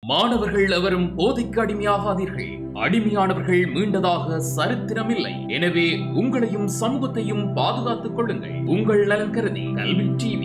மாணவர்கள் எவரும் போதைக்கு அடிமையாகாதீர்கள் அடிமையானவர்கள் மீண்டதாக சரித்திரமில்லை எனவே உங்களையும் சமூகத்தையும் பாதுகாத்துக் கொள்ளுங்கள் உங்கள் நலன் கருதி கல்வி டிவி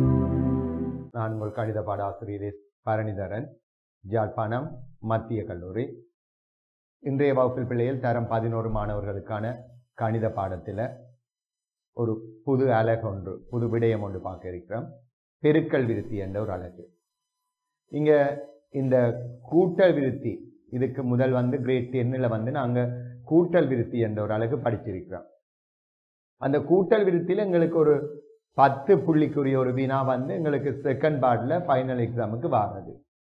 நான் உங்கள் கணித பாடாசிரியர் எஸ். பரணிதரன் ஜாழ்ப்பாணம் மத்திய கல்லூரி இன்றைய வகுப்பில் பிள்ளையில் தரம் பதினோரு மாணவர்களுக்கான கணித பாடத்தில் ஒரு புது அலகு ஒன்று புது விடயம் ஒன்று பார்க்க இருக்கிறோம் பெருக்கல் விருத்தி என்ற ஒரு அலகு இங்க இந்த கூட்டல் விருத்தி இதுக்கு முதல் வந்து கிரேட் டென்னில் வந்து நாங்கள் கூட்டல் விருத்தி என்ற ஒரு அலகு படிச்சிருக்கிறோம் அந்த கூட்டல் விருத்தியில் எங்களுக்கு ஒரு பத்து புள்ளிக்குரிய ஒரு வினா வந்து எங்களுக்கு செகண்ட் பார்ட்ல ஃபைனல் எக்ஸாமுக்கு வாரது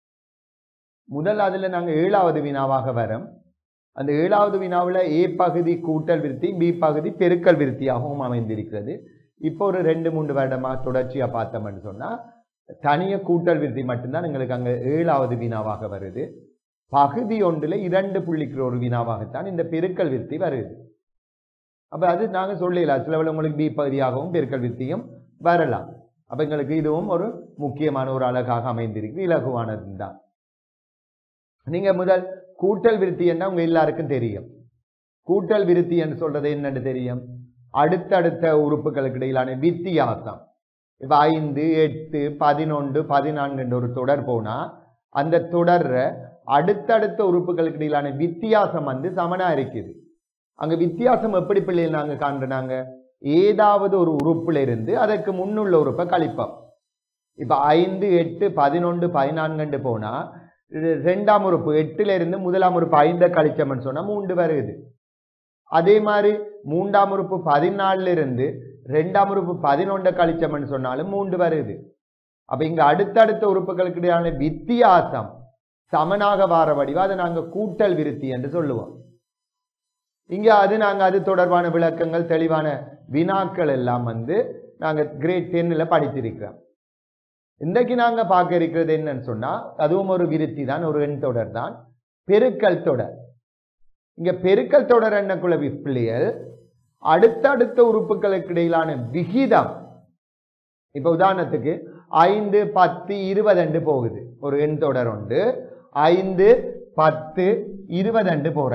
முதல் அதில் நாங்கள் ஏழாவது வினாவாக வரோம் அந்த ஏழாவது வினாவில் ஏ பகுதி கூட்டல் விருத்தி பி பகுதி பெருக்கல் விருத்தியாகவும் அமைந்திருக்கிறது இப்போ ஒரு ரெண்டு மூன்று வருடமாக தொடர்ச்சியாக பார்த்தோம்னு சொன்னால் தனிய கூட்டல் விருத்தி மட்டும்தான் எங்களுக்கு அங்கே ஏழாவது வினாவாக வருது பகுதி ஒன்றில் இரண்டு புள்ளிக்குற ஒரு வினாவாகத்தான் இந்த பெருக்கல் விருத்தி வருது அப்போ அது நாங்கள் சொல்லலாம் சில வேளை உங்களுக்கு பி பகுதியாகவும் பெருக்கல் விருத்தியும் வரலாம் அப்போ எங்களுக்கு இதுவும் ஒரு முக்கியமான ஒரு அழகாக அமைந்திருக்கு இலகுவானது தான் நீங்கள் முதல் கூட்டல் விருத்தி என்ன உங்க எல்லாருக்கும் தெரியும் கூட்டல் விருத்தி என்று சொல்றது என்னன்னு தெரியும் அடுத்தடுத்த உறுப்புகளுக்கு இடையிலான வித்தியாசம் இப்போ ஐந்து எட்டு பதினொன்று பதினான்கு ஒரு தொடர் போனா அந்த தொடர்ற அடுத்தடுத்த உறுப்புகளுக்கு இடையிலான வித்தியாசம் வந்து சமனா இருக்குது அங்க வித்தியாசம் எப்படி பிள்ளைகள் நாங்க காண்றாங்க ஏதாவது ஒரு உறுப்புல இருந்து அதற்கு முன்னுள்ள உறுப்பை கழிப்போம் இப்ப ஐந்து எட்டு பதினொன்று பதினான்கு போனா இது ரெண்டாம் உறுப்பு எட்டுல இருந்து முதலாம் உறுப்பு ஐந்தை கழிச்சோம்னு சொன்னா மூன்று வருது அதே மாதிரி மூன்றாம் உறுப்பு பதினாலுல இருந்து ரெண்டாம் உறுப்பு பதினொன்றை கழிச்சோம்னு சொன்னாலும் மூன்று வருது அப்ப இங்க அடுத்தடுத்த உறுப்புகளுக்கு இடையான வித்தியாசம் சமனாக வார வடிவா அதை நாங்க கூட்டல் விருத்தி என்று சொல்லுவோம் இங்க அது நாங்க அது தொடர்பான விளக்கங்கள் தெளிவான வினாக்கள் எல்லாம் வந்து நாங்க கிரேட் டென்னில் படிச்சிருக்கிறோம் இன்றைக்கு நாங்க பார்க்க இருக்கிறது என்னன்னு சொன்னா அதுவும் ஒரு விருத்தி தான் ஒரு எண் தொடர் தான் பெருக்கல் தொடர் இங்க பெருக்கல் தொடர் என்னக்குள்ள பிள்ளைகள் அடுத்தடுத்த உறுப்புகளுக்கு இடையிலான விகிதம் இப்ப உதாரணத்துக்கு ஐந்து பத்து இருபது போகுது ஒரு எண் தொடர் உண்டு ஐந்து பத்து இருபது போற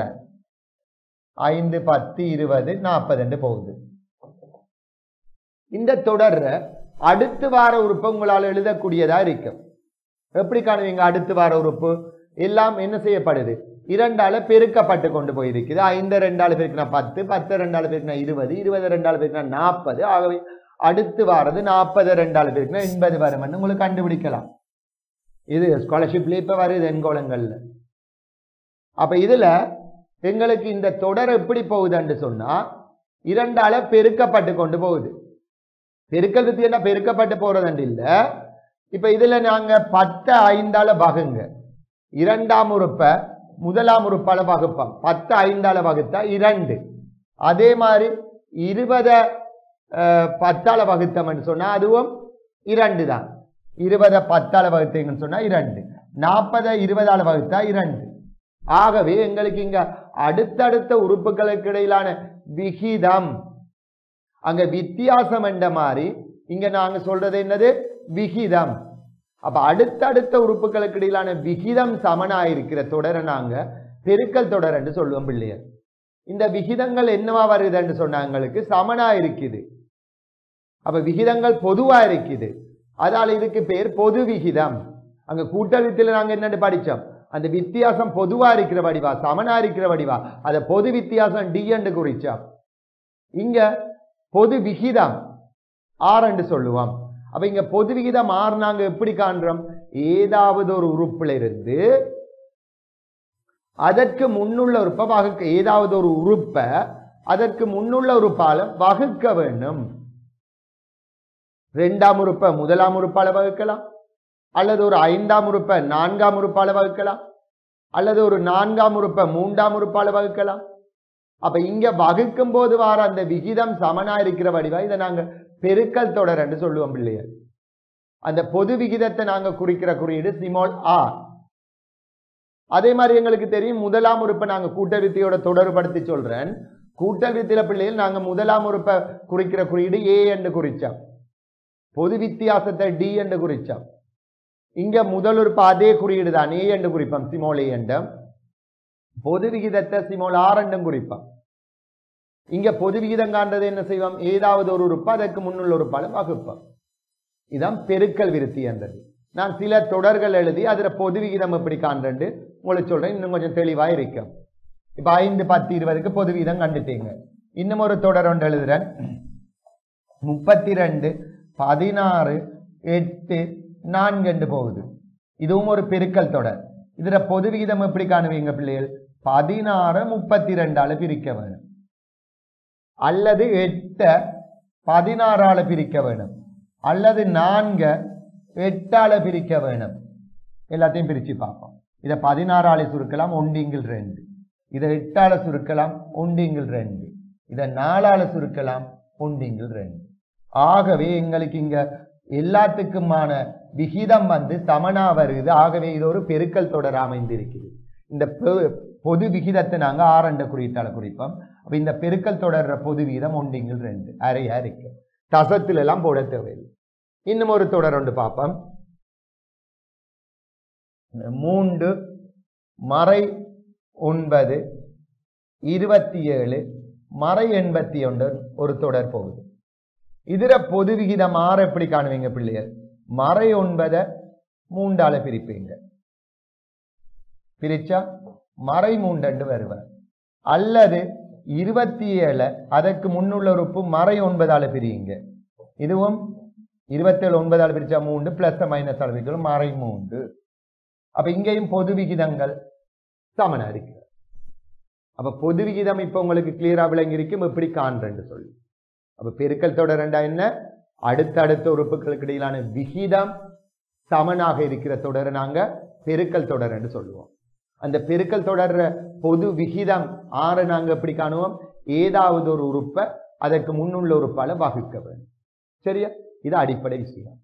ஐந்து பத்து இருபது நாற்பது போகுது இந்த தொடர்ற அடுத்து வார உறுப்பு உங்களால் எழுதக்கூடியதா இருக்கும் எப்படி காணுவீங்க அடுத்து வார உறுப்பு எல்லாம் என்ன செய்யப்படுது இரண்டால பெருக்கப்பட்டு கொண்டு போயிருக்குது ஐந்து ரெண்டால பெருக்கினா பத்து பத்து ரெண்டால பெருக்கினா இருபது இருபது ரெண்டால பெருக்கினா நாற்பது ஆகவே அடுத்து வாரது நாற்பது ரெண்டால பெருக்கினா எண்பது வரும்னு உங்களுக்கு கண்டுபிடிக்கலாம் இது ஸ்காலர்ஷிப்ல இப்ப வருது எண்கோளங்கள்ல அப்ப இதுல எங்களுக்கு இந்த தொடர் எப்படி போகுதுன்னு சொன்னா இரண்டால பெருக்கப்பட்டு கொண்டு போகுது பெருக்கல் வித்தி என்ன பெருக்கப்பட்டு போறதுண்டு இல்ல இப்ப இதுல நாங்க பத்து ஐந்தால வகுங்க இரண்டாம் உறுப்பை முதலாம் உறுப்பால வகுப்போம் பத்து ஐந்தால வகுத்தா இரண்டு அதே மாதிரி இருபத அஹ், பத்தால வகுத்தோம்னு சொன்னா அதுவும் இரண்டு தான் இருபத பத்தால வகுத்தீங்கன்னு சொன்னா இரண்டு நாற்பதை இருபதால வகுத்தா இரண்டு ஆகவே எங்களுக்கு இங்க அடுத்தடுத்த உறுப்புகளுக்கு இடையிலான விகிதம் அங்க வித்தியாசம் என்ற மாதிரி இங்க நாங்க சொல்றது என்னது விகிதம் அப்ப அடுத்தடுத்த உறுப்புகளுக்கு இடையிலான விகிதம் சமனா இருக்கிற தொடரை நாங்க பெருக்கல் தொடர் என்று சொல்லுவோம் பிள்ளையர் இந்த விகிதங்கள் என்னவா வருதுன்னு சொன்னா எங்களுக்கு சமனா இருக்குது அப்ப விகிதங்கள் பொதுவா இருக்குது அதால இதுக்கு பேர் பொது விகிதம் அங்க கூட்டல் நாங்க என்னன்னு படிச்சோம் அந்த வித்தியாசம் பொதுவா இருக்கிற வடிவா சமனா இருக்கிற வடிவா அத பொது வித்தியாசம் டி என்று குறிச்சோம் இங்க பொது விகிதம் ஆர் என்று சொல்லுவோம் அப்ப இங்க பொது விகிதம் ஆறு நாங்க எப்படி காண்றோம் ஏதாவது ஒரு உறுப்புல இருந்து அதற்கு முன்னுள்ள உறுப்பை வகுக்க ஏதாவது ஒரு உறுப்பை அதற்கு முன்னுள்ள உறுப்பால வகுக்க வேண்டும் ரெண்டாம் உறுப்பை முதலாம் உறுப்பால வகுக்கலாம் அல்லது ஒரு ஐந்தாம் உறுப்பை நான்காம் உறுப்பால வகுக்கலாம் அல்லது ஒரு நான்காம் உறுப்பை மூன்றாம் உறுப்பால வகுக்கலாம் அப்ப இங்க வகுக்கும் போது வர அந்த விகிதம் சமனா இருக்கிற வடிவா இதை நாங்க பெருக்கல் தொடர் என்று சொல்லுவோம் பிள்ளையர் அந்த பொது விகிதத்தை நாங்க குறிக்கிற குறியீடு சிமோல் ஆர் அதே மாதிரி எங்களுக்கு தெரியும் முதலாம் உறுப்பை நாங்க கூட்டல் வித்தியோட தொடர்படுத்தி சொல்றேன் கூட்டல் வித்தியில பிள்ளைகள் நாங்க முதலாம் உறுப்பை குறிக்கிற குறியீடு ஏ என்று குறிச்சோம் பொது வித்தியாசத்தை டி என்று குறிச்சோம் இங்க முதல் உறுப்பு அதே குறியீடு தான் ஏ என்று குறிப்போம் சிமோல் ஏ என்றும் பொது விகிதத்தை சிமோல் ஆர் என்றும் குறிப்போம் இங்க பொது விகிதம் காண்றது என்ன செய்வோம் ஏதாவது ஒரு உறுப்பு அதற்கு முன்னுள்ள உறுப்பால வகுப்போம் இதான் பெருக்கல் விருத்தி என்றது நான் சில தொடர்கள் எழுதி அதுல பொது விகிதம் எப்படி காண்றேன்னு உங்களுக்கு சொல்றேன் இன்னும் கொஞ்சம் தெளிவா இருக்கும் இப்ப ஐந்து பத்து இருபதுக்கு பொது விகிதம் கண்டுட்டீங்க இன்னும் ஒரு தொடர் ஒன்று எழுதுறேன் முப்பத்தி ரெண்டு பதினாறு எட்டு நான்கு என்று போகுது இதுவும் ஒரு பெருக்கல் தொடர் இதுல பொது விகிதம் எப்படி காணுவீங்க பிள்ளைகள் பதினாறு முப்பத்தி ரெண்டால பிரிக்க வேணும் அல்லது எட்ட பதினாறால பிரிக்க வேணும் அல்லது நான்க எட்டால பிரிக்க வேணும் எல்லாத்தையும் பிரிச்சு பார்ப்போம் இதை பதினாறால சுருக்கலாம் ஒண்டிங்கில் ரெண்டு இதை எட்டால சுருக்கலாம் ஒண்டிங்கில் ரெண்டு இதை நாலால சுருக்கலாம் ஒண்டிங்கில் ரெண்டு ஆகவே எங்களுக்கு இங்க எல்லாத்துக்குமான விகிதம் வந்து சமனா வருது ஆகவே இது ஒரு பெருக்கல் தொடர் அமைந்திருக்குது இந்த பெ- பொது விகிதத்தை நாங்க ஆரண்ட குறியீட்டால குறிப்போம் அப்ப இந்த பெருக்கல் தொடர்ற பொது விகிதம் ஒண்டிங்கில் ரெண்டு அரையா இருக்கு தசத்துல எல்லாம் போட தேவையில்லை இன்னும் ஒரு தொடர் ஒன்று பார்ப்போம் மூன்று மறை ஒன்பது இருபத்தி ஏழு மறை எண்பத்தி ஒன்று ஒரு தொடர் போகுது இதுல பொது விகிதம் ஆறு எப்படி காணுவீங்க பிள்ளைகள் மறை ஒன்பதை மூண்டால பிரிப்பீங்க பிரிச்சா மறை மூண்டண்டு வருவார் அல்லது இருபத்தி ஏழு அதற்கு முன்னுள்ள உறுப்பு மறை ஒன்பதால பிரியுங்க இதுவும் இருபத்தேழு ஒன்பதால பிரிச்சா மூன்று பிளஸ் மைனஸ் அளவுகளும் மறை மூன்று அப்ப இங்கேயும் பொது விகிதங்கள் சமனா இருக்கு அப்ப பொது விகிதம் இப்ப உங்களுக்கு கிளியரா விளங்கி இருக்கும் எப்படி காண்றேன்னு சொல்லி அப்ப பெருக்கல் தொடரண்டா என்ன அடுத்தடுத்த உறுப்புகளுக்கு இடையிலான விகிதம் சமனாக இருக்கிற தொடரை நாங்க பெருக்கல் தொடர் என்று சொல்லுவோம் அந்த பெருக்கல் தொடர்ற பொது விகிதம் ஆறு நாங்க எப்படி காணுவோம் ஏதாவது ஒரு உறுப்பை அதற்கு முன்னுள்ள உறுப்பால வகுக்க வேண்டும் சரியா இது அடிப்படை விஷயம்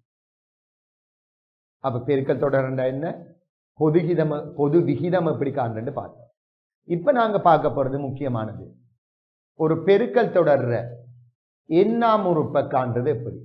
அப்ப பெருக்கல் தொடர்ண்டா என்ன பொது விகிதம் பொது விகிதம் எப்படி காண்றேன்னு பார்த்தோம் இப்ப நாங்க பார்க்க போறது முக்கியமானது ஒரு பெருக்கல் தொடர்ற எண்ணாம் உறுப்பை காண்றது எப்படி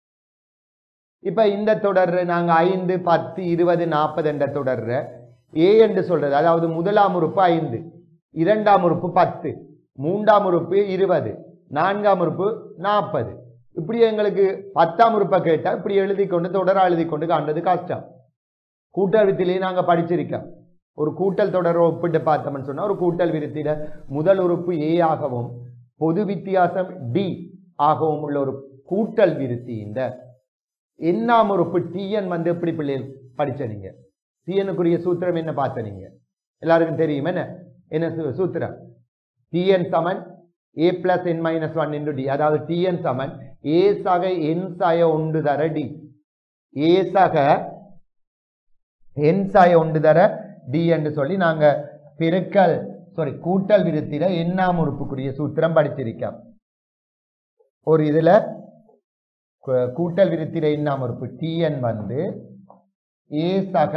இப்ப இந்த தொடர்ற நாங்க ஐந்து பத்து இருபது நாற்பது என்ற தொடர்ற ஏ என்று சொல்றது அதாவது முதலாம் உறுப்பு ஐந்து இரண்டாம் உறுப்பு பத்து மூன்றாம் உறுப்பு இருபது நான்காம் உறுப்பு நாற்பது இப்படி எங்களுக்கு பத்தாம் உறுப்பை கேட்டா இப்படி எழுதி கொண்டு தொடரா எழுதி கொண்டு காண்றது கஷ்டம் கூட்டல் வித்திலேயே நாங்க படிச்சிருக்கோம் ஒரு கூட்டல் தொடரை ஒப்பிட்டு பார்த்தோம்னு சொன்னா ஒரு கூட்டல் விருத்தில முதல் உறுப்பு ஏ ஆகவும் பொது வித்தியாசம் டி ஆகவும் உள்ள ஒரு கூட்டல் விருத்தி இந்த எண்ணாம் உறுப்பு டிஎன் வந்து எப்படி பிள்ளைகள் படிச்ச நீங்க டிஎனுக்குரிய சூத்திரம் என்ன பார்த்த நீங்க எல்லாருக்கும் தெரியும் என்ன என்ன சூ- சூத்திரம் டிஎன் சமன் A plus N minus one into D அதாவது டிஎன் சமன் ஏ சக என் சாய ஒன்று தர டி ஏ சக என் சாய ஒன்று தர டி என்று சொல்லி நாங்க பெருக்கல் சாரி கூட்டல் விருத்தில எண்ணாம் உறுப்புக்குரிய சூத்திரம் படிச்சிருக்கோம் ஒரு இதுல கு- கூட்டல் விருத்தில எண்ணாம் உறுப்பு டிஎன் வந்து ஏ சக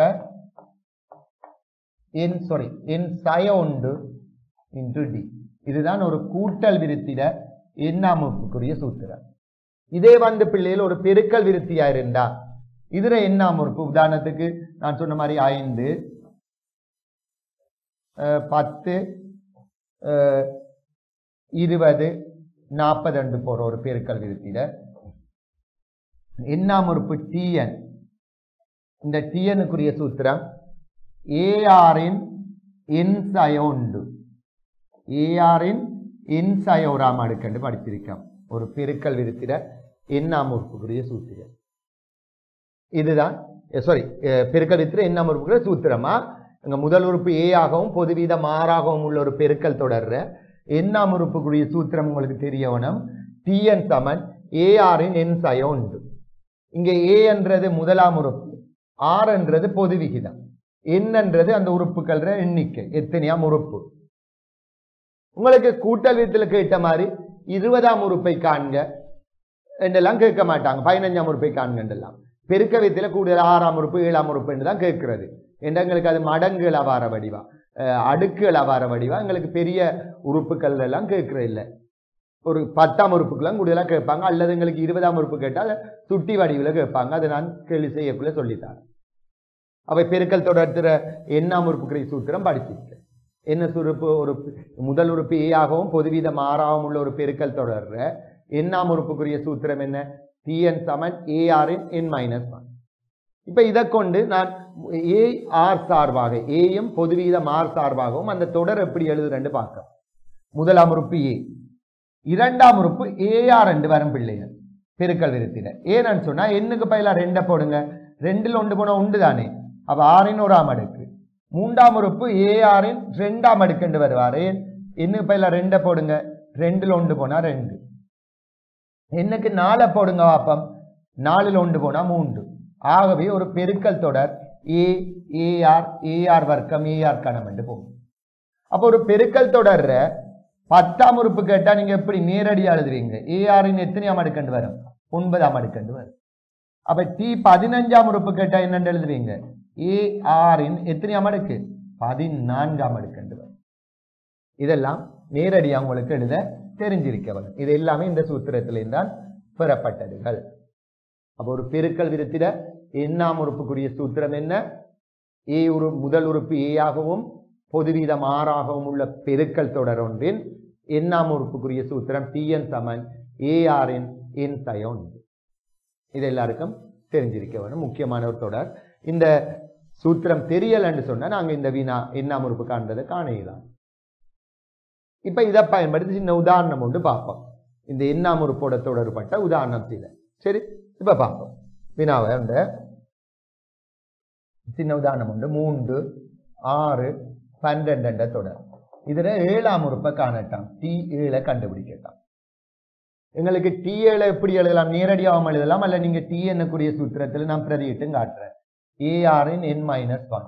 என் சாரி என் சய ஒன்று இன்டு டி இதுதான் ஒரு கூட்டல் விருத்தில எண்ணாம் உறுப்புக்குரிய சூத்திரம் இதே வந்து பிள்ளைகள் ஒரு பெருக்கல் விருத்தியா இருந்தா இதுல எண்ணாம் உறுப்பு உதாரணத்துக்கு நான் சொன்ன மாதிரி ஐந்து அஹ், பத்து அஹ், இருபது நாற்பது ரெண்டு போற ஒரு பெருக்கல் விருத்தியில எண்ணாம் உறுப்பு டிஎன் இந்த டிஎனுக்குரிய சூத்திரம் ஏஆரின் என் சய உண்டு ஏஆரின் என் சய ஒராம் அடுக்கண்டு படிச்சிருக்கோம் ஒரு பெருக்கல் விருத்திட எண்ணாம் உறுப்புக்குரிய சூத்திரம் இதுதான் சாரி பெருக்கல் விருத்திட எண்ணாம் உறுப்புக்குரிய சூத்திரமா இங்க முதல் உறுப்பு ஏ ஆகவும் பொது வீதம் ஆறாகவும் உள்ள ஒரு பெருக்கல் தொடர்ற எண்ணாம் உறுப்புக்குரிய சூத்திரம் உங்களுக்கு தெரியவனம் டிஎன் சமன் ஏஆரின் என் சய உண்டு இங்க ஏ என்றது முதலாம் உறுப்பு ஆர் என்றது பொது விகிதம் என்னன்றது அந்த உறுப்புகள் எண்ணிக்கை எத்தனையாம் உறுப்பு உங்களுக்கு கூட்டல் விதத்தில் கேட்ட மாதிரி இருபதாம் உறுப்பை காண்க என்றெல்லாம் கேட்க மாட்டாங்க பதினஞ்சாம் உறுப்பை காண்க என்றெல்லாம் பெருக்க விதத்தில் கூடுதல் ஆறாம் உறுப்பு ஏழாம் உறுப்பு என்று தான் கேட்கிறது என்று எங்களுக்கு அது மடங்குகள் அவார வடிவா அஹ், அடுக்குகள் அவார வடிவா எங்களுக்கு பெரிய உறுப்புகள் எல்லாம் கேட்கறது இல்லை ஒரு பத்தாம் உறுப்புக்கெல்லாம் கூடுதலாக கேட்பாங்க அல்லது எங்களுக்கு இருபதாம் உறுப்பு கேட்டால் சுட்டி வடிவில் கேட்பாங்க அதை நான் கேள்வி செய்யக்குள்ள சொல்லித்தரேன் அவை பெருக்கல் தொடர்த்துற எண்ணாம் உறுப்புக்குரிய சூத்திரம் படிச்சிருக்க என்ன சுருப்பு ஒரு முதல் உறுப்பு ஏ ஆகவும் பொதுவீதம் ஆறாகவும் உள்ள ஒரு பெருக்கல் தொடர்ற எண்ணாம் உறுப்புக்குரிய சூத்திரம் என்ன டிஎன் சமன் ஏஆரின் என் மைனஸ் ஒன் இப்ப இதை கொண்டு நான் ஏ ஆர் சார்பாக ஏயும் பொதுவீதம் ஆர் சார்பாகவும் அந்த தொடர் எப்படி எழுதுறேன்னு பார்க்க முதலாம் உறுப்பு ஏ இரண்டாம் உறுப்பு ஏஆர் ரெண்டு வரும் பிள்ளைகள் பெருக்கல் விருத்தில ஏன்னு சொன்னா எண்ணுக்கு பயிலா ரெண்டை போடுங்க ரெண்டுல ஒன்று போனா உண்டு தானே அப்ப ஆறின் ஓராம் அடுக்கு மூன்றாம் உறுப்பு ஏஆரின் ரெண்டாம் அடுக்குண்டு வருவார் ஏன் எண்ணுக்கு பயிலா ரெண்டை போடுங்க ரெண்டுல ஒன்று போனா ரெண்டு எண்ணுக்கு நாலை போடுங்க வாப்பம் நாலுல ஒன்று போனா மூன்று ஆகவே ஒரு பெருக்கல் தொடர் ஏ ஏஆர் ஏஆர் வர்க்கம் ஏஆர் கணம் என்று போகும் அப்போ ஒரு பெருக்கல் தொடர்ற பத்தாம் உறுப்பு கேட்டா நீங்க எப்படி நேரடியா எழுதுவீங்க ஏஆரின் எத்தனையாம் அடுக்கண்டு வரும் ஒன்பதாம் அடுக்கண்டு வரும் அப்ப டி பதினஞ்சாம் உறுப்பு கேட்டா என்னன்னு எழுதுவீங்க ஏஆரின் எத்தனையாம் அடுக்கு பதினான்காம் அடுக்கண்டு வரும் இதெல்லாம் நேரடியா உங்களுக்கு எழுத தெரிஞ்சிருக்க வரும் இது எல்லாமே இந்த சூத்திரத்திலிருந்து தான் பெறப்பட்டதுகள் அப்போ ஒரு பெருக்கல் விருத்திட எண்ணாம் உறுப்புக்குரிய சூத்திரம் என்ன ஏ உரு முதல் உறுப்பு ஏ ஆகவும் பொதுவீதம் ஆறாகவும் உள்ள பெருக்கல் தொடர் ஒன்றின் எண்ணாம் உறுப்புக்குரிய சூத்திரம் டிஎன் சமன் ஏஆரின் என் தயோன் இது எல்லாருக்கும் தெரிஞ்சிருக்க வேணும் முக்கியமான ஒரு தொடர் இந்த சூத்திரம் தெரியலன்னு சொன்னா நாங்க இந்த வினா எண்ணாம் உறுப்பு காண்றதை காணையலாம் இப்ப இதை பயன்படுத்தி சின்ன உதாரணம் ஒன்று பார்ப்போம் இந்த எண்ணாம் உறுப்போட தொடர்பட்ட உதாரணம் சில சரி இப்ப பார்ப்போம் வினாவை அந்த சின்ன உதாரணம் உண்டு மூன்று ஆறு பன்னிரெண்டு என்ற தொடர் இதுல ஏழாம் உறுப்பை காணட்டாம் டி ஏழை கண்டுபிடிக்கட்டாம் எங்களுக்கு டி ஏழை எப்படி எழுதலாம் நேரடியாகவும் எழுதலாம் அல்ல நீங்க டி என்னக்கூடிய சூத்திரத்தில் நான் பிரதியிட்டும் காட்டுறேன் ஏஆரின் என் மைனஸ் ஒன்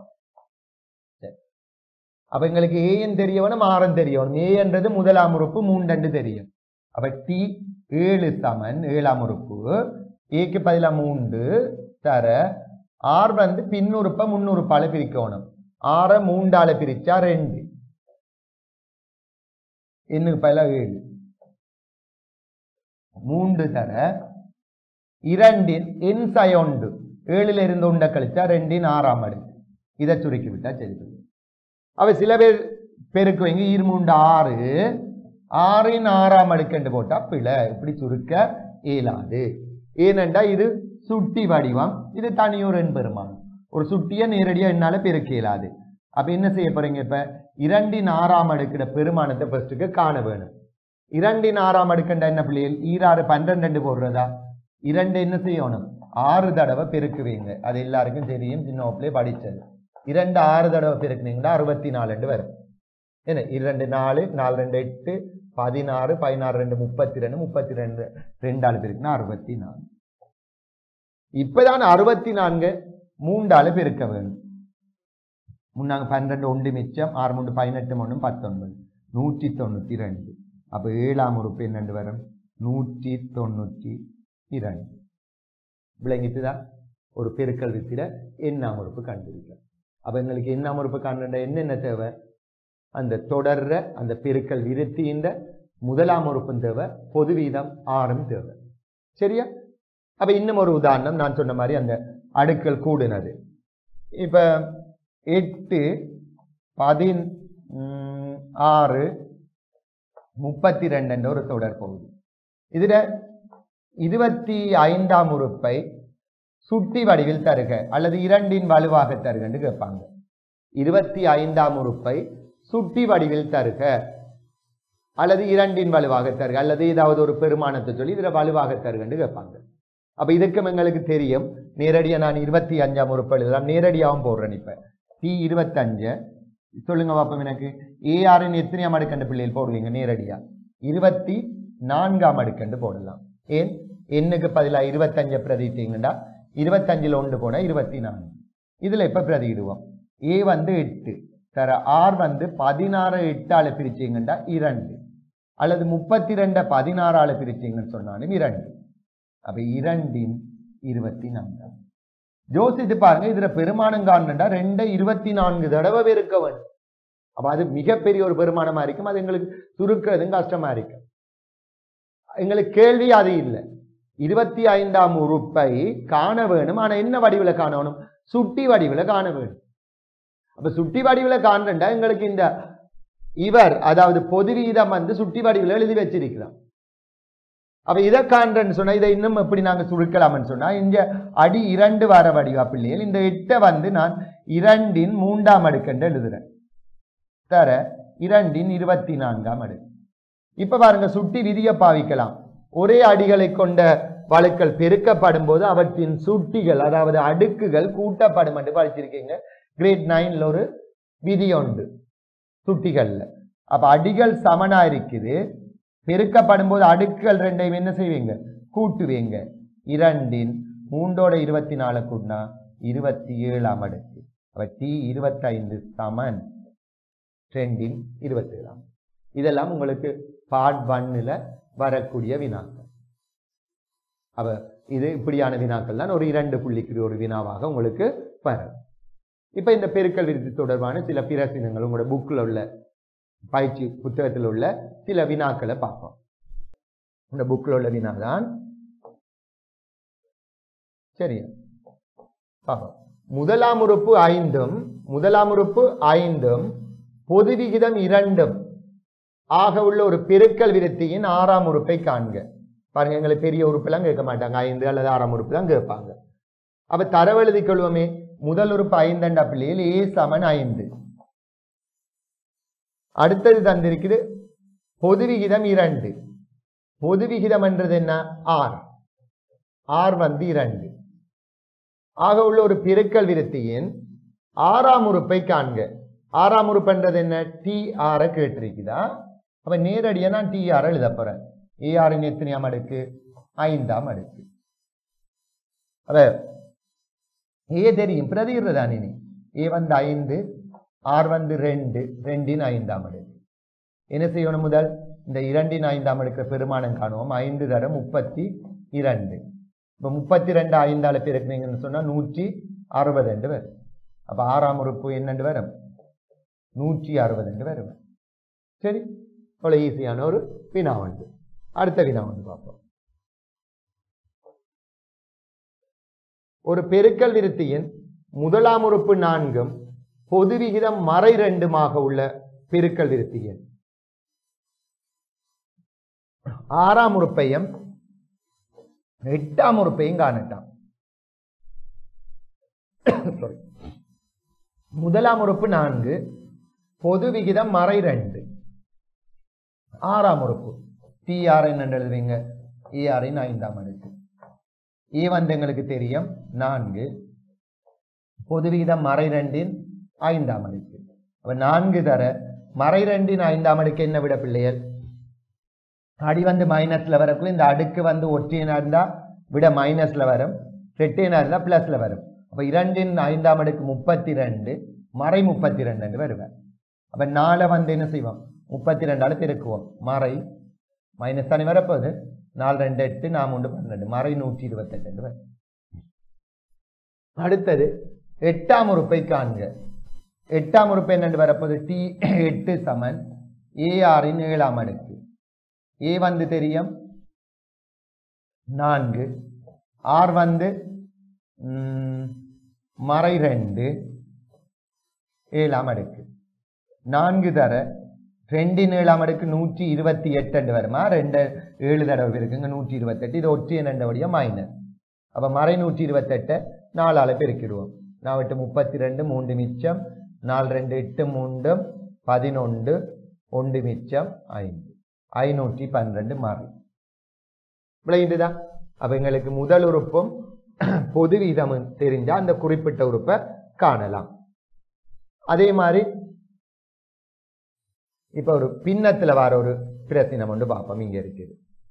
அப்ப எங்களுக்கு ஏஎன் தெரியவனும் ஆரன் தெரியவனும் ஏ என்றது முதலாம் உறுப்பு மூன்றண்டு தெரியும் அப்ப டி ஏழு சமன் ஏழாம் உறுப்பு ஏக்கு பதிலா மூன்று தர ஆர் வந்து பின்னுறுப்பை முன்னுறுப்பால பிரிக்கணும் ஆற மூண்டால பிரிச்சா ரெண்டு இன்னுக்கு பதிலா ஏழு மூன்று தர இரண்டின் என் சயொண்டு ஏழுல இருந்து உண்ட கழிச்சா ரெண்டின் ஆறாம் அடுக்கு இதை சுருக்கி விட்டா சரி அவ சில பேர் பெருக்குவீங்க ஈர்மூண்டு ஆறு ஆறின் ஆறாம் அடுக்கண்டு போட்டா பிழை இப்படி சுருக்க இயலாது ஏனென்றா இது சுட்டி வடிவம் இது தனியூர் பெருமானம் ஒரு சுட்டியை நேரடியா என்னால பெருக்க இயலாது அப்ப என்ன செய்ய போறீங்க இப்ப இரண்டின் ஆறாம் அடுக்கிற பெருமானத்தை ஃபர்ஸ்ட்டுக்கு காண வேணும் இரண்டின் ஆறாம் அடுக்கண்டா என்ன பிள்ளைகள் ஈராறு பன்னிரெண்டு போடுறதா இரண்டு என்ன செய்யணும் ஆறு தடவை பெருக்குவீங்க அது எல்லாருக்கும் தெரியும் சின்ன வகுப்புலயே படிச்சது இரண்டு ஆறு தடவை பெருக்குனீங்கன்னா அறுபத்தி நாலு வரும் என்ன இரண்டு நாலு நாலு ரெண்டு எட்டு பதினாறு பதினாறு ரெண்டு முப்பத்தி ரெண்டு முப்பத்தி ரெண்டு ரெண்டாள் பெருக்குனா அறுபத்தி நாலு இப்பதான் அறுபத்தி நான்கு மூன்றாள் பெருக்க வேணும் முன்னாங்க பன்னிரெண்டு ஒன்று மிச்சம் ஆறு மூன்று பதினெட்டு மூணு பத்தொன்பது நூற்றி தொண்ணூற்றி ரெண்டு அப்போ ஏழாம் உறுப்பு என்னண்டு வரும் நூற்றி தொண்ணூற்றி இரண்டு விளங்கிட்டுதான் ஒரு பெருக்கல் வித்திட எண்ணாம் உறுப்பு கண்டுபிடிக்க அப்போ எங்களுக்கு எண்ணாம் உறுப்பு காண்ற என்னென்ன தேவை அந்த தொடர்ற அந்த பெருக்கல் விருத்தியின் முதலாம் உறுப்பும் தேவை பொது வீதம் ஆறும் தேவை சரியா அப்ப இன்னும் ஒரு உதாரணம் நான் சொன்ன மாதிரி அந்த அடுக்கள் கூடுனது இப்ப எட்டு பதின் ம், ஆறு முப்பத்தி ரெண்டு என்ற ஒரு தொடர் போகுது இதுல இருபத்தி ஐந்தாம் உறுப்பை சுட்டி வடிவில் தருக அல்லது இரண்டின் வலுவாக தருகன்னு கேட்பாங்க இருபத்தி ஐந்தாம் உறுப்பை சுட்டி வடிவில் தருக அல்லது இரண்டின் வலுவாக தருக அல்லது ஏதாவது ஒரு பெருமானத்தை சொல்லி இதுல வலுவாக தருகன்னு கேட்பாங்க அப்ப இதுக்கும் எங்களுக்கு தெரியும் நேரடியா நான் இருபத்தி அஞ்சாம் உறுப்பு எழுதலாம் நேரடியாகவும் போடுறேன் இப்ப டி இருபத்தஞ்சு சொல்லுங்க பாப்போம் எனக்கு ஏஆரின் எத்தனையாம் அடுக்கண்டு பிள்ளைகள் போடுவீங்க நேரடியா இருபத்தி நான்காம் அடுக்கண்டு போடலாம் ஏன் எண்ணுக்கு பதிலா இருபத்தஞ்சை பிரதிட்டீங்கன்னா இருபத்தஞ்சில் ஒன்று போனா இருபத்தி நான்கு இதுல இப்ப பிரதியிடுவோம் ஏ வந்து எட்டு தர ஆர் வந்து பதினாறு எட்டால பிரிச்சீங்கன்னா இரண்டு அல்லது முப்பத்தி ரெண்ட பதினாறால பிரிச்சீங்கன்னு சொன்னாலும் இரண்டு அப்ப இரண்டின் இருபத்தி நான்கு யோசித்து பாருங்க இதுல பெருமானம் காணண்டா ரெண்டை இருபத்தி நான்கு தடவை பெருக்க வேண்டும் அப்ப அது மிகப்பெரிய ஒரு பெருமானமா இருக்கும் அது எங்களுக்கு சுருக்கிறதும் கஷ்டமா இருக்கும் எங்களுக்கு கேள்வி அது இல்லை இருபத்தி ஐந்தாம் உறுப்பை காண வேணும் ஆனா என்ன வடிவில் காணணும் சுட்டி வடிவில் காண வேணும் அப்ப சுட்டி வடிவில் காண்றா எங்களுக்கு இந்த இவர் அதாவது பொது வீதம் வந்து சுட்டி வடிவில் எழுதி வச்சிருக்கிறான் அப்ப இதை காண்றேன்னு சொன்னா இதை இன்னும் எப்படி நாங்க சுருக்கலாம்னு சொன்னா இந்த அடி இரண்டு வர வடிவா பிள்ளைகள் இந்த எட்டை வந்து நான் இரண்டின் மூன்றாம் அடுக்கென்று எழுதுறேன் தர இரண்டின் இருபத்தி நான்காம் அடுக்கு இப்ப பாருங்க சுட்டி விதியை பாவிக்கலாம் ஒரே அடிகளை கொண்ட வழுக்கள் பெருக்கப்படும் போது அவற்றின் சுட்டிகள் அதாவது அடுக்குகள் கூட்டப்படும் என்று படிச்சிருக்கீங்க கிரேட் நைன்ல ஒரு விதி உண்டு சுட்டிகள்ல அப்ப அடிகள் சமனா இருக்குது பெருக்கப்படும் போது அடுக்குகள் ரெண்டையும் என்ன செய்வீங்க கூட்டுவீங்க இரண்டின் மூன்றோட இருபத்தி நாலு கூட்டினா இருபத்தி ஏழாம் அடுக்கு அப்ப டி இருபத்தைந்து சமன் ரெண்டின் இருபத்தி ஏழாம் இதெல்லாம் உங்களுக்கு பார்ட் ஒன்னில் வரக்கூடிய வினாக்கள் அவ இது இப்படியான வினாக்கள் தான் ஒரு இரண்டு புள்ளிக்கு ஒரு வினாவாக உங்களுக்கு வரும் இப்ப இந்த பெருக்கல் விருத்தி தொடர்பான சில பிரசினங்கள் உங்களோட புக்கில் உள்ள பயிற்சி புத்தகத்தில் உள்ள சில வினாக்களை பார்ப்போம் இந்த புக்கில் உள்ள வினா தான் சரி பார்ப்போம் முதலாம் உறுப்பு ஐந்தும் முதலாம் உறுப்பு ஐந்தும் பொது விகிதம் இரண்டும் ஆக உள்ள ஒரு பெருக்கல் விருத்தியின் ஆறாம் உறுப்பை காண்க பாருங்க எங்களுக்கு பெரிய உறுப்பெல்லாம் கேட்க மாட்டாங்க ஐந்து அல்லது ஆறாம் உறுப்பு தான் கேட்பாங்க அப்ப தரவெழுதி கொள்வோமே முதல் உறுப்பு ஐந்தண்டா பிள்ளையில் ஏ சமன் ஐந்து அடுத்தது தந்திருக்குது பொது விகிதம் இரண்டு பொது விகிதம் என்றது என்ன ஆர் ஆர் வந்து இரண்டு ஆக உள்ள ஒரு பெருக்கல் விருத்தியின் ஆறாம் உறுப்பை காண்க ஆறாம் உறுப்புன்றது என்ன டி ஆர கேட்டிருக்குதா அப்ப நேரடியா நான் டி ஆர் எழுத போறேன் ஏஆரின் எத்தனையாம் அடுக்கு ஐந்தாம் அடுக்கு அத ஏ தெரியும் பிரதிகிறதா நீ ஏ வந்து ஐந்து ஆர் வந்து ரெண்டு ரெண்டின் ஐந்தாம் அடுக்கு என்ன செய்யணும் முதல் இந்த இரண்டின் ஐந்தாம் அடுக்கிற பெருமானம் காணுவோம் ஐந்து தர முப்பத்தி இரண்டு இப்போ முப்பத்தி ரெண்டு ஐந்தால பெருக்குனீங்கன்னு சொன்னா நூற்றி அறுபது ரெண்டு வரும் அப்ப ஆறாம் உறுப்பு என்னண்டு வரும் நூற்றி அறுபது ரெண்டு வரும் சரி அவ்வளோ ஈஸியான ஒரு வினா உண்டு அடுத்த வினா வந்து பார்ப்போம் ஒரு பெருக்கல் விருத்தியின் முதலாம் உறுப்பு நான்கும் பொது விகிதம் மறை ரெண்டுமாக உள்ள பெருக்கல் விருத்தியின் ஆறாம் உறுப்பையும் எட்டாம் உறுப்பையும் காணட்டாம் Sorry. முதலாம் உறுப்பு நான்கு பொது விகிதம் மறை ரெண்டு ஆறாம் உறுப்பு டிஆர் என்ன எழுதுவீங்க ஏஆரின் ஐந்தாம் அடுக்கு ஏ வந்து எங்களுக்கு தெரியும் நான்கு பொது விகிதம் மறை ரெண்டின் ஐந்தாம் அடுக்கு அப்ப நான்கு தர மறை ரெண்டின் ஐந்தாம் அடுக்கு என்ன விட பிள்ளைகள் அடி வந்து மைனஸ்ல வரக்குள்ள இந்த அடுக்கு வந்து ஒற்றையனா இருந்தா விட மைனஸ்ல வரும் ரெட்டையனா இருந்தா பிளஸ்ல வரும் அப்ப இரண்டின் ஐந்தாம் அடுக்கு முப்பத்தி ரெண்டு மறை முப்பத்தி ரெண்டு வருவேன் அப்ப நாளை வந்து என்ன செய்வோம் முப்பத்தி ரெண்டால பெருக்குவோம் மறை மைனஸ் தானே வரப்போகுது நாலு ரெண்டு எட்டு நாம் ஒன்று பன்னெண்டு மறை நூற்றி இருபத்தெட்டு வரும் அடுத்தது எட்டாம் உறுப்பை காண்க எட்டாம் உறுப்பு என்னென்று வரப்போகுது டி எட்டு சமன் ஏஆரின் ஏழாம் அடுக்கு ஏ வந்து தெரியும் நான்கு ஆர் வந்து ம், மறை ரெண்டு ஏழாம் அடுக்கு நான்கு தர ரெண்டின் ஏழாம் அடுக்கு நூற்றி இருபத்தி எட்டு வருமா ரெண்டு ஏழு தடவை இருக்குங்க நூற்றி இருபத்தெட்டு இது ஒற்றிய ரெண்டபடியா மைனஸ் அப்ப மறை நூற்றி இருபத்தெட்டை நாலால பெருக்கிடுவோம் நான் விட்டு முப்பத்தி ரெண்டு மூன்று மிச்சம் நாலு ரெண்டு எட்டு மூன்று பதினொன்று ஒன்று மிச்சம் ஐந்து ஐநூற்றி பன்னிரெண்டு மாறி விளையுதுதா அப்ப எங்களுக்கு முதல் உறுப்பும் பொது வீதமும் தெரிஞ்சா அந்த குறிப்பிட்ட உறுப்பை காணலாம் அதே மாதிரி இப்ப ஒரு பின்னத்துல வர ஒரு பிரச்சனை ஒன்று பார்ப்போம் இங்க இருக்குது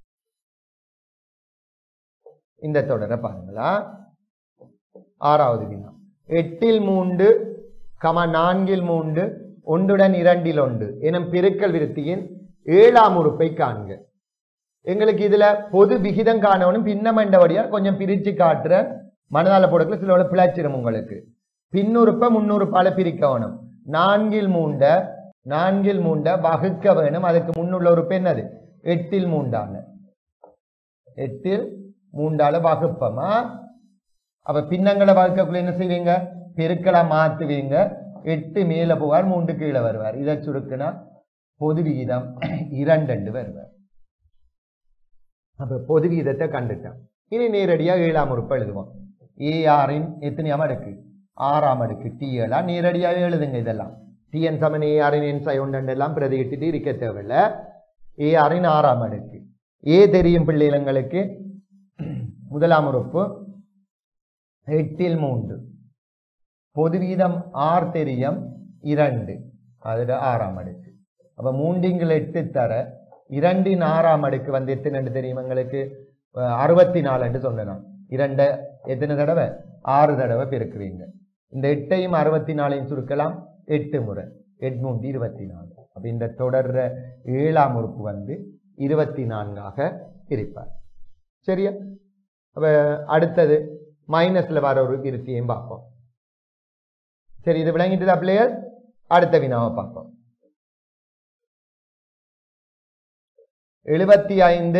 இந்த தொடரை பாருங்களா ஆறாவது வினா எட்டில் மூன்று கம நான்கில் மூன்று ஒன்றுடன் இரண்டில் ஒன்று எனும் பெருக்கல் விருத்தியின் ஏழாம் உறுப்பை காண்க எங்களுக்கு இதுல பொது விகிதம் காணவனும் பின்னமண்டபடியா கொஞ்சம் பிரிச்சு காட்டுற மனதால போடக்குள்ள சில பிழைச்சிரும் உங்களுக்கு பின்னுறுப்ப முன்னுறுப்பால பிரிக்கவனும் நான்கில் மூண்ட நான்கில் மூண்ட வகுக்க வேணும் அதுக்கு முன்னுள்ள உறுப்பு என்னது எட்டில் மூண்டான எட்டில் மூண்டால வகுப்பமா அப்ப பின்னங்களை வகுக்கக்குள்ள என்ன செய்வீங்க பெருக்களா மாத்துவீங்க எட்டு மேல போவார் மூன்று கீழே வருவார் இதை சுருக்குனா பொது விகிதம் இரண்டு வருவார் அப்ப பொது விகிதத்தை கண்டுட்டோம் இனி நேரடியா ஏழாம் உறுப்பு எழுதுவோம் ஏஆரின் எத்தனையாம் அடுக்கு ஆறாம் அடுக்கு டி ஏழா நேரடியாவே எழுதுங்க இதெல்லாம் டிஎன் சமன் ஏஆரின் என் சை ஒன்று எல்லாம் பிரதியிட்டுட்டு இருக்க தேவையில்ல ஏஆரின் ஆறாம் அடுக்கு ஏ தெரியும் பிள்ளைகளுங்களுக்கு முதலாம் உறுப்பு எட்டில் மூன்று பொது வீதம் ஆர் தெரியும் இரண்டு அதுல ஆறாம் அடுக்கு அப்ப மூன்றிங்கள் எட்டு தர இரண்டின் ஆறாம் அடுக்கு வந்து எத்தனை தெரியும் எங்களுக்கு அஹ், அறுபத்தி நாலுன்னு சொன்னேன் இரண்டு எத்தனை தடவை ஆறு தடவை பெருக்குவீங்க இந்த எட்டையும் அறுபத்தி நாலையும் சுருக்கலாம் எட்டு முறை எட் மூன்று இருபத்தி நாலு அப்ப இந்த தொடர்ற ஏழாம் உறுப்பு வந்து இருபத்தி நான்காக இருப்பார் சரியா அப்ப அடுத்தது மைனஸ்ல வர ஒரு விருத்தியையும் பார்ப்போம் சரி இது விளங்கிட்டு பிள்ளையர் அடுத்த வினாவை பார்ப்போம் எழுபத்தி ஐந்து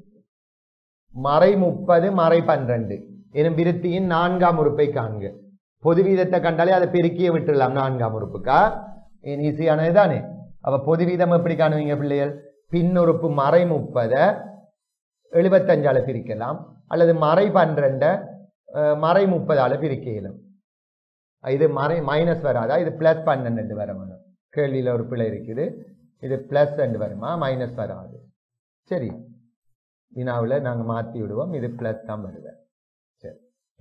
மறை முப்பது மறை பன்னிரண்டு எனும் விருத்தியின் நான்காம் உறுப்பை காண்க பொது வீதத்தை கண்டாலே அதை பெருக்கியே விட்டுடலாம் நான்காம் உறுப்புக்கா ஈஸியானது தானே அப்ப பொது வீதம் எப்படி காணுவீங்க பிள்ளைகள் பின் உறுப்பு மறை முப்பதை எழுபத்தஞ்சால பிரிக்கலாம் அல்லது மறை பன்னிரெண்ட மறை முப்பதால பிரிக்க இயலும் இது மறை மைனஸ் வராதா இது பிளஸ் பன்னெண்டு வர வேணும் கேள்வியில் ஒரு பிழை இருக்குது இது பிளஸ் ரெண்டு வருமா மைனஸ் வராது சரி வினாவில் நாங்கள் மாற்றி விடுவோம் இது பிளஸ் தான் வருவேன் சரி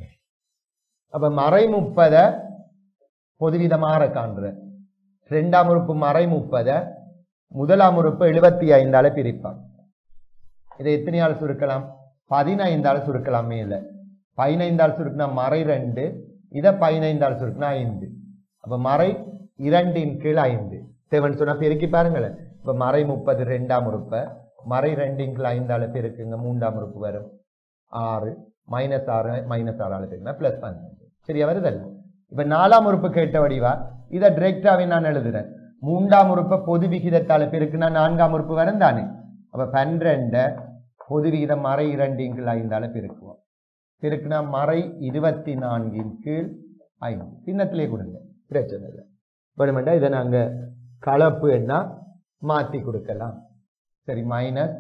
அப்போ மறை முப்பதை பொதுவிதமாக காண்ற ரெண்டாம் உறுப்பு மறை முப்பதை முதலாம் உறுப்பு எழுபத்தி ஐந்தால பிரிப்பான் இதை எத்தனையால் சுருக்கலாம் பதினைந்தால் சுருக்கலாம் மேல பதினைந்தால் சுருக்கினா மறை ரெண்டு இதை பதினைந்தால் சுருக்கினா ஐந்து அப்ப மறை இரண்டின் கீழ் ஐந்து தேவன் சொன்னா பெருக்கி பாருங்களேன் இப்ப மறை முப்பது ரெண்டாம் உறுப்பை மறை ரெண்டின் கீழ் ஐந்தால பெருக்குங்க மூன்றாம் உறுப்பு வரும் ஆறு மைனஸ் ஆறு மைனஸ் ஆறால பெருக்குனா பிளஸ் பன்னெண்டு சரியா வருதல்ல இப்ப நாலாம் உறுப்பு கேட்ட வடிவா இதை டிரெக்டாவே நான் எழுதுறேன் மூன்றாம் உறுப்பை பொது விகிதத்தால பெருக்குனா நான்காம் உறுப்பு வரும் தானே அப்ப பன்னிரெண்ட பொது விகிதம் மறை இரண்டின் கீழ் ஐந்தால பெருக்குவோம் பெருக்குனா மறை இருபத்தி நான்கின் கீழ் ஐந்து சின்னத்திலே கொடுங்க பிரச்சனை இல்லை வேணுமெண்டா இதை நாங்க கலப்பு என்ன மாத்தி கொடுக்கலாம் சரி மைனஸ்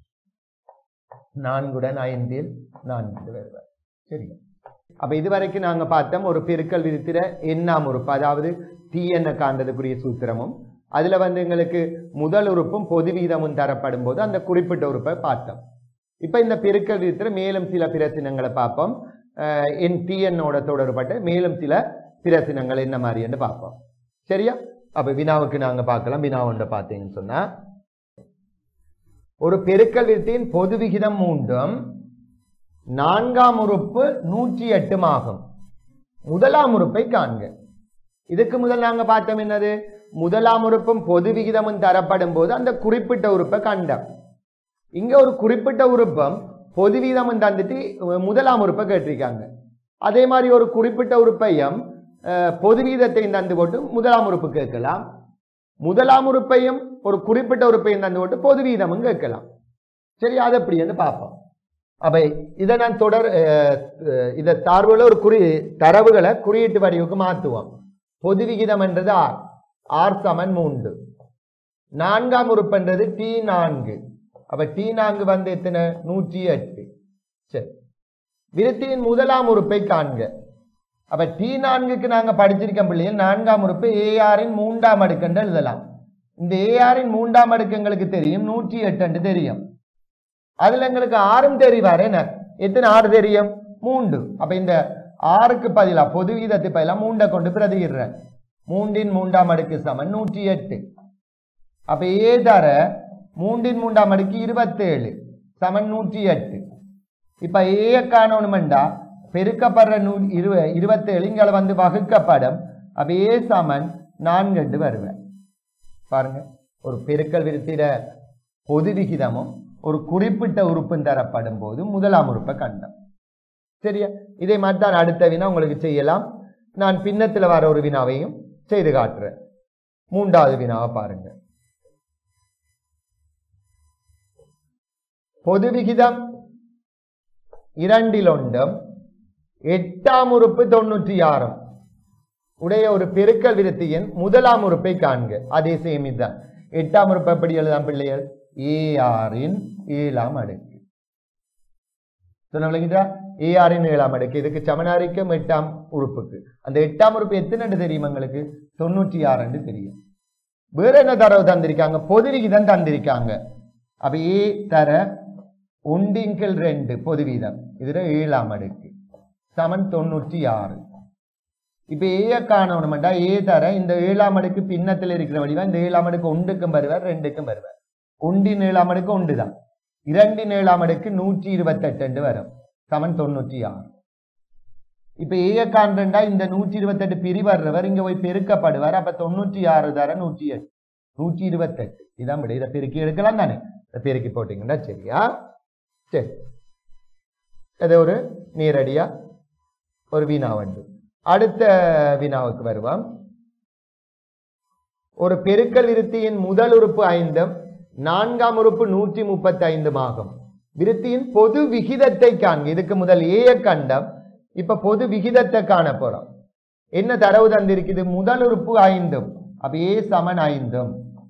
நான்குடன் ஐந்தில் நான்கு வருவார் சரி அப்ப இதுவரைக்கும் நாங்க பார்த்தோம் ஒரு பெருக்கல் விதித்திர எண்ணாம் உறுப்பு அதாவது டி என்ன காண்றதுக்குரிய சூத்திரமும் அதுல வந்து எங்களுக்கு முதல் உறுப்பும் பொது வீதமும் தரப்படும் போது அந்த குறிப்பிட்ட உறுப்பை பார்த்தோம் இப்ப இந்த பெருக்கல் விதித்திர மேலும் சில பிரச்சனைகளை பார்ப்போம் அஹ் என் டிஎன்னோட தொடர்பட்ட மேலும் சில பிரச்சனைகள் என்ன மாதிரின்னு பார்ப்போம் சரியா அப்ப வினாவுக்கு நாங்க பார்க்கலாம் வினா ஒன்றை பார்த்தீங்கன்னு சொன்னா ஒரு பெருக்கல் வித்தியின் பொது விகிதம் மூன்றும் நான்காம் உறுப்பு நூற்றி எட்டும் ஆகும் முதலாம் உறுப்பை காண்க இதுக்கு முதல் நாங்க பார்த்தோம் என்னது முதலாம் உறுப்பும் பொது விகிதமும் தரப்படும் போது அந்த குறிப்பிட்ட உறுப்பை கண்டோம் இங்க ஒரு குறிப்பிட்ட உறுப்பம் பொது வீதமும் தந்துட்டு முதலாம் உறுப்பை கேட்டிருக்காங்க அதே மாதிரி ஒரு குறிப்பிட்ட உறுப்பையும் அஹ், பொது வீதத்தையும் தந்து போட்டு முதலாம் உறுப்பு கேட்கலாம் முதலாம் உறுப்பையும் ஒரு குறிப்பிட்ட உறுப்பையும் தந்து போட்டு பொது வீதமும் கேட்கலாம் சரி அது எப்படின்னு பார்ப்போம் அப்ப இதை நான் தொடர் அஹ், அஹ், இதை சார்புல ஒரு குறி தரவுகளை குறியீட்டு வடிவுக்கு மாற்றுவோம் பொது விகிதம் என்றது ஆர் ஆர் சமன் மூன்று நான்காம் உறுப்புன்றது டி நான்கு அப்ப டி நான்கு வந்து எத்தனை நூற்றி எட்டு சரி விருத்தியின் முதலாம் உறுப்பை காண்க அப்ப டி நான்குக்கு நாங்க படிச்சிருக்கோம் பிள்ளைகள் நான்காம் உறுப்பு ஏஆரின் மூன்றாம் அடுக்கன்று எழுதலாம் இந்த ஏஆரின் மூன்றாம் அடுக்கு எங்களுக்கு தெரியும் நூற்றி எட்டு தெரியும் அதுல எங்களுக்கு ஆறும் தெரிவார் என்ன எத்தனை ஆறு தெரியும் மூன்று அப்ப இந்த ஆறுக்கு பதிலா பொது வீதத்தை பதிலா மூண்டை கொண்டு பிரதியிடுறேன் மூன்றின் மூன்றாம் அடுக்கு சமன் நூற்றி எட்டு அப்ப ஏ தர மூன்றின் மூன்றாம் அடுக்கு இருபத்தேழு சமன் நூற்றி எட்டு இப்ப ஏ காணணுமெண்டா பெருக்கப்படுற நூ இருவ இருபத்தேழு இங்கே வந்து வகுக்கப்படும் அப்ப ஏ சமன் நான்கு வருவேன் பாருங்க ஒரு பெருக்கல் விருத்திட பொது விகிதமும் ஒரு குறிப்பிட்ட உறுப்பும் தரப்படும் போது முதலாம் உறுப்பை கண்டோம் சரியா இதை மாதிரி தான் அடுத்த வினா உங்களுக்கு செய்யலாம் நான் பின்னத்துல வர ஒரு வினாவையும் செய்து காட்டுறேன் மூன்றாவது வினாவை பாருங்க பொது விகிதம் இரண்டில் ஒன்றும் எட்டாம் உறுப்பு தொண்ணூற்றி ஆறும் உடைய ஒரு பெருக்கல் விருத்தியின் முதலாம் உறுப்பை காண்க அதே சேம் இதுதான் எட்டாம் உறுப்பு எப்படி எழுதாம் பிள்ளைகள் ஏஆரின் ஏழாம் அடுக்கு சொன்ன விளங்கிட்டா ஏஆரின் ஏழாம் அடுக்கு இதுக்கு சமனாரிக்கும் எட்டாம் உறுப்புக்கு அந்த எட்டாம் உறுப்பு எத்தனை தெரியும் உங்களுக்கு தொண்ணூற்றி ஆறு தெரியும் வேற என்ன தரவு தந்திருக்காங்க பொது விகிதம் தந்திருக்காங்க அப்ப ஏ தர ஒண்டிங்கில் ரெண்டு பொது வீதம் இதுல ஏழாம் அடுக்கு சமன் தொண்ணூற்றி ஆறு இப்ப ஏ காணணும்டா ஏ தர இந்த ஏழாம் அடுக்கு பின்னத்தில் இருக்கிற வடிவா இந்த ஏழாம் அடுக்கு ஒன்றுக்கும் வருவார் ரெண்டுக்கும் வருவார் ஒன்றின் ஏழாம் அடுக்கு ஒன்று தான் இரண்டின் ஏழாம் அடுக்கு நூற்றி இருபத்தெட்டு வரும் சமன் தொண்ணூற்றி ஆறு இப்ப ஏ காண்றா இந்த நூற்றி இருபத்தெட்டு பிரிவர்றவர் இங்க போய் பெருக்கப்படுவார் அப்ப தொண்ணூற்றி ஆறு தர நூற்றி எட்டு நூற்றி இருபத்தெட்டு இதான் விட இதை பெருக்கி எடுக்கலாம் தானே இதை பெருக்கி போட்டீங்கன்னா சரியா சரி இது ஒரு நேரடியா ஒரு வினா வந்து அடுத்த வினாவுக்கு வருவோம் ஒரு பெருக்கல் விருத்தியின் முதல் உறுப்பு ஐந்தும் நான்காம் உறுப்பு நூற்றி முப்பத்தி ஐந்தும் ஆகும் விருத்தியின் பொது விகிதத்தை காண்க இதுக்கு முதல் ஏய கண்டம் இப்ப பொது விகிதத்தை காண போறோம் என்ன தரவு தந்திருக்குது முதல் உறுப்பு ஐந்தும் அப்ப ஏ சமன் ஐந்தும்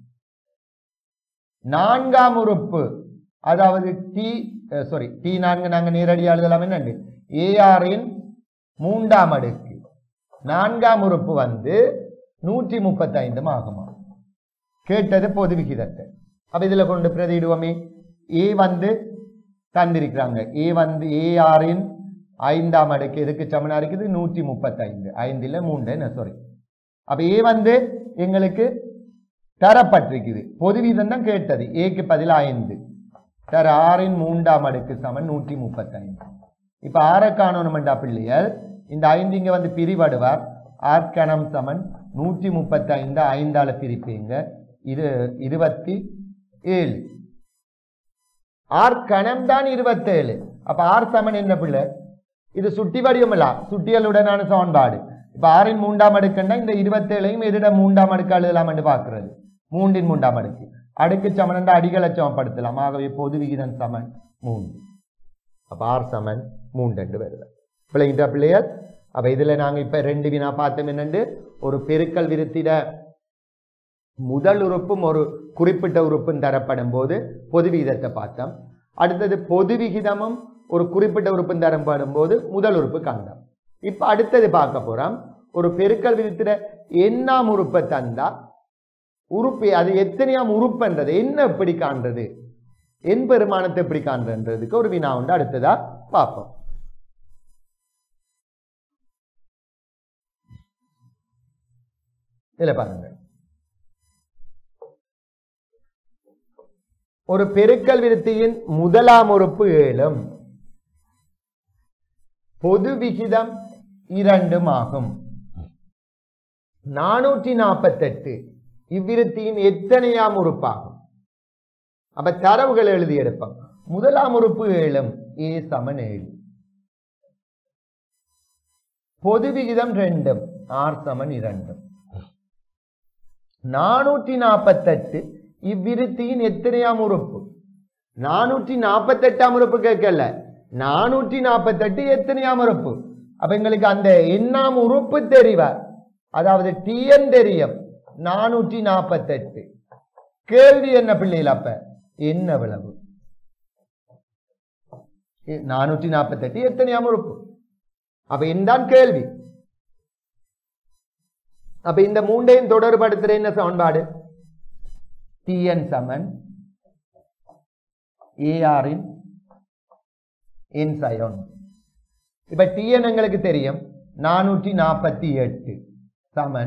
நான்காம் உறுப்பு அதாவது டி சாரி டி நான்கு நாங்க நேரடியாக எழுதலாம் என்னண்டு ஏஆரின் மூன்றாம் அடுக்கு நான்காம் உறுப்பு வந்து நூற்றி முப்பத்தைந்தும் ஆகுமா கேட்டது பொது விகிதத்தை அப்ப இதுல கொண்டு பிரதியிடுவோமே ஏ வந்து தந்திருக்கிறாங்க ஏ வந்து ஏஆரின் ஐந்தாம் அடுக்கு எதுக்கு சமனா இருக்குது நூற்றி முப்பத்தைந்து ஐந்துல மூன்று சாரி அப்ப ஏ வந்து எங்களுக்கு தரப்பட்டிருக்குது பொது வீதம் தான் கேட்டது ஏக்கு பதில் ஐந்து தர ஆறின் மூன்றாம் அடுக்கு சமன் நூற்றி முப்பத்தைந்து இப்ப ஆற காணணுமெண்டா பிள்ளைகள் இந்த ஐந்து இங்க வந்து பிரிவடுவார் ஆர்கணம் சமன் நூற்றி முப்பத்தைந்து ஐந்தால பிரிப்பீங்க இது இருபத்தி ஏழு ஆர் கணம் தான் இருபத்தேழு அப்ப ஆர் சமன் என்ன பிள்ளை இது சுட்டி வடிவமில்லா சுட்டியலுடனான சமன்பாடு இப்ப ஆறின் மூன்றாம் அடுக்குன்னா இந்த இருபத்தேழையும் எதிட மூன்றாம் அடுக்கு எழுதலாம் என்று பார்க்கிறது மூன்றின் மூன்றாம் அடுக்கு அடுக்கு சமன் என்ற அடிகளை சமப்படுத்தலாம் ஆகவே பொது விகிதம் சமன் மூன்று அப்ப ஆர் சமன் மூன்று என்று வருது பிள்ளைங்கிட்ட பிள்ளையர் அப்ப இதுல நாங்க இப்ப ரெண்டு வினா பார்த்தோம் என்னண்டு ஒரு பெருக்கல் விருத்திட முதல் உறுப்பும் ஒரு குறிப்பிட்ட உறுப்பும் தரப்படும் போது பொது விகிதத்தை பார்த்தோம் அடுத்தது பொது விகிதமும் ஒரு குறிப்பிட்ட உறுப்பும் தரப்படும் போது முதல் உறுப்பு கண்டோம் இப்ப அடுத்தது பார்க்க போறோம் ஒரு பெருக்கல் விதத்துல எண்ணாம் உறுப்பை தந்தா உறுப்பு அது எத்தனையாம் உறுப்புன்றது என்ன எப்படி காண்றது என் பெருமானத்தை எப்படி காண்றதுக்கு ஒரு வினா உண்டு அடுத்ததா பார்ப்போம் இதுல பாருங்க ஒரு பெருக்கல் விருத்தியின் முதலாம் உறுப்பு ஏழும் பொது விகிதம் இரண்டும் ஆகும் நானூற்றி நாற்பத்தெட்டு இவ்விருத்தியின் எத்தனையாம் உறுப்பாகும் அப்ப தரவுகள் எழுதி எடுப்போம் முதலாம் உறுப்பு ஏழும் ஏ சமன் ஏழு பொது விகிதம் ரெண்டும் ஆர் சமன் இரண்டும் நானூற்றி நாற்பத்தெட்டு இவ்விருத்தியின் எத்தனையாம் உறுப்பு நானூற்றி நாற்பத்தெட்டாம் உறுப்பு கேட்கல நானூற்றி நாற்பத்தெட்டு எத்தனையாம் உறுப்பு அப்ப எங்களுக்கு அந்த எண்ணாம் உறுப்பு தெரிவ அதாவது டிஎன் தெரியும் நானூற்றி நாற்பத்தெட்டு கேள்வி என்ன பிள்ளைகள் அப்ப என்ன விளவு நானூற்றி நாற்பத்தெட்டு எத்தனையாம் உறுப்பு அப்ப என்னதான் கேள்வி அப்ப இந்த மூண்டையும் தொடர்படுத்துற என்ன சமன்பாடு டிஎன் சமன் ஏஆரின் என் சயோன் இப்ப டிஎன் எங்களுக்கு தெரியும் நானூற்றி நாற்பத்தி எட்டு சமன்